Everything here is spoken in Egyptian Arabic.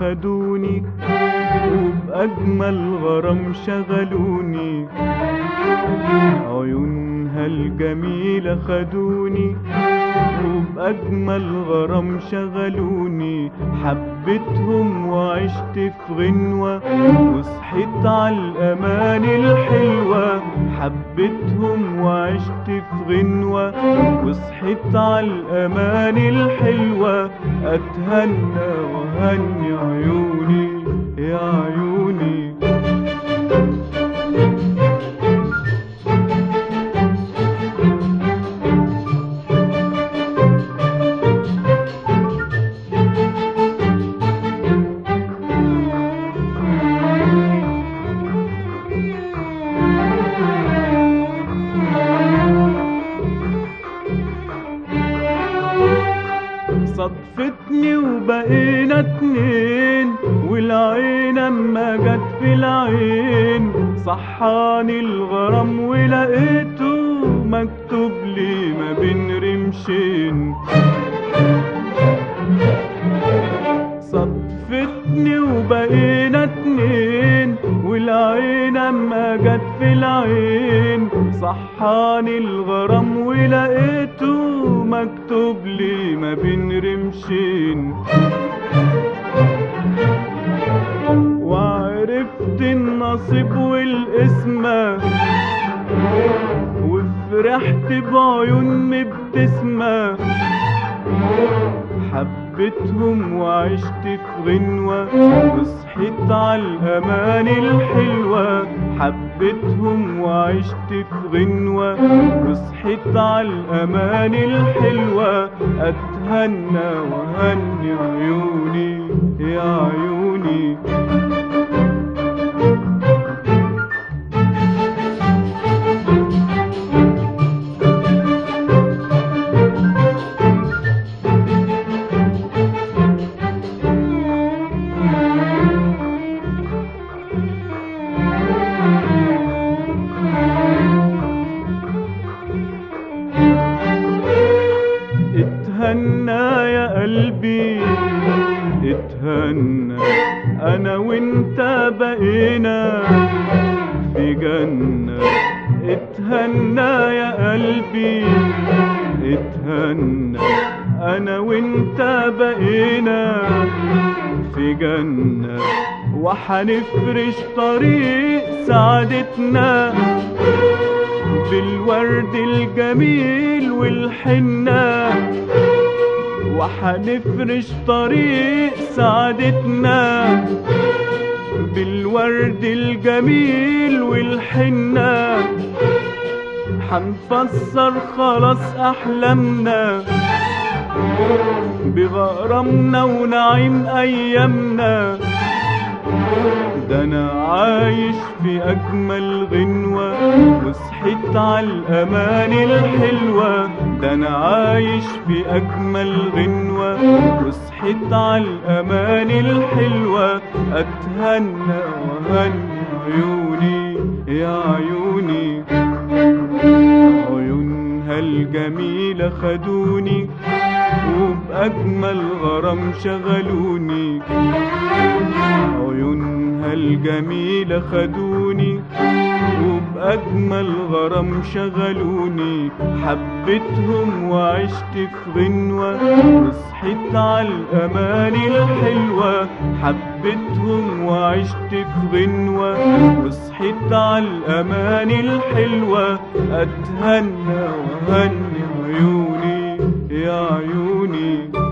خدوني وبأجمل غرام شغلوني عيونها الجميلة خدوني وبأجمل غرام شغلوني حبيتهم وعشت في غنوة وصحيت على الأمان الحلوة حبيتهم وعشت في غنوة وصحيت على الأمان الحلوة أتهنى وهني عيوني يا عيوني صدفتني وبقينا اتنين والعين اما جت في العين صحاني الغرام ولقيته مكتوب لي ما بين رمشين صدفتني وبقينا اتنين والعين اما جت في العين صحاني الغرام ولقيته مكتوب لي ما بين رمشين وعرفت النصيب والقسمة وفرحت بعيون مبتسمة حبيتهم وعشت في غنوة وصحيت على الأمان الحلوة حبيتهم وعشت في غنوة وصحيت على الأمان الحلوة أتهنى وهني عيوني يا عيوني اتهنى يا قلبي اتهنى انا وانت بقينا في جنة اتهنى يا قلبي اتهنى انا وانت بقينا في جنة وحنفرش طريق سعادتنا بالورد الجميل والحنة وحنفرش طريق سعادتنا بالورد الجميل والحنة حنفسر خلاص أحلامنا بغرامنا ونعيم أيامنا ده أنا عايش في أجمل غنوة وصحيت على الأمان الحلوة ده أنا عايش في أجمل غنوة وصحيت على الأمان الحلوة أتهنى وهني عيوني يا عيوني عيونها الجميلة خدوني وبأجمل غرام شغلوني عيونها الجميلة خدوني وبأجمل غرام شغلوني حبيتهم وعشت في غنوة وصحيت على الأمان الحلوة حبيتهم وعشت في غنوة وصحيت على الأمان الحلوة أتهنى وهني عيوني يا عيوني